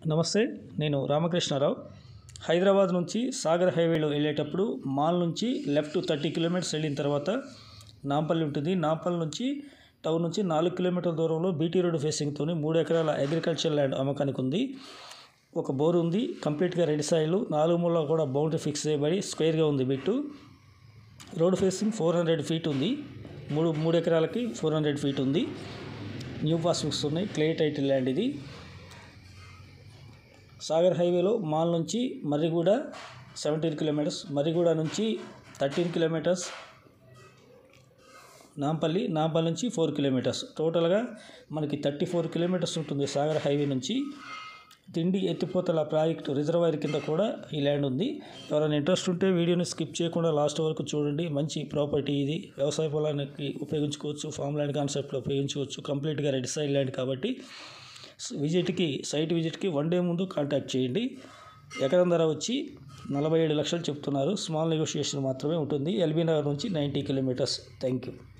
నమస్తే నేను రామకృష్ణారావు హైదరాబాద్ నుంచి సాగర్ హైవేలో వెళ్ళేటప్పుడు మాల్ నుంచి లెఫ్ట్ థర్టీ కిలోమీటర్స్ వెళ్ళిన తర్వాత నాంపల్లి ఉంటుంది నాంపల్లి నుంచి టౌన్ నుంచి నాలుగు కిలోమీటర్ల దూరంలో బీటీ రోడ్ ఫేసింగ్తో మూడు ఎకరాల అగ్రికల్చర్ ల్యాండ్ అమ్మకానికి ఉంది ఒక బోర్ ఉంది కంప్లీట్గా రెడ్ సాయిల్ నాలుగు మూల కూడా బౌండరీ ఫిక్స్ చేయబడి స్క్వేర్గా ఉంది bit road facing four hundred feet ఉంది మూడు మూడు ఎకరాలకి ఫోర్ హండ్రెడ్ ఫీట్ ఉంది న్యూ పాస్ బుక్స్ ఉన్నాయి క్లే టైటిల్ ల్యాండ్ ఇది సాగర్ హైవేలో మాల్ నుంచి మర్రిగూడ సెవెంటీన్ కిలోమీటర్స్ మర్రిగూడ నుంచి థర్టీన్ కిలోమీటర్స్ నాంపల్లి నాంపల్లి నుంచి ఫోర్ కిలోమీటర్స్ టోటల్గా మనకి థర్టీ ఫోర్ కిలోమీటర్స్ ఉంటుంది సాగర్ హైవే నుంచి తిండి ఎత్తిపోతల ప్రాజెక్టు రిజర్వాయర్ కింద కూడా ఈ ల్యాండ్ ఉంది ఎవరైనా ఇంట్రెస్ట్ ఉంటే వీడియోని స్కిప్ చేయకుండా లాస్ట్ వరకు చూడండి మంచి ప్రాపర్టీ ఇది వ్యవసాయ పొలానికి ఉపయోగించుకోవచ్చు ఫామ్ ల్యాండ్ కాన్సెప్ట్లో ఉపయోగించుకోవచ్చు కంప్లీట్గా రెడ్ సైడ్ ల్యాండ్ కాబట్టి విజిట్కి సైట్ విజిట్కి వన్ డే ముందు కాంటాక్ట్ చేయండి ఎకరం ధర వచ్చి నలభై ఏడు లక్షలు చెప్తున్నారు స్మాల్ నెగోషియేషన్ మాత్రమే ఉంటుంది ఎల్బీ నగర్ నుంచి నైంటీ కిలోమీటర్స్ థ్యాంక్ యూ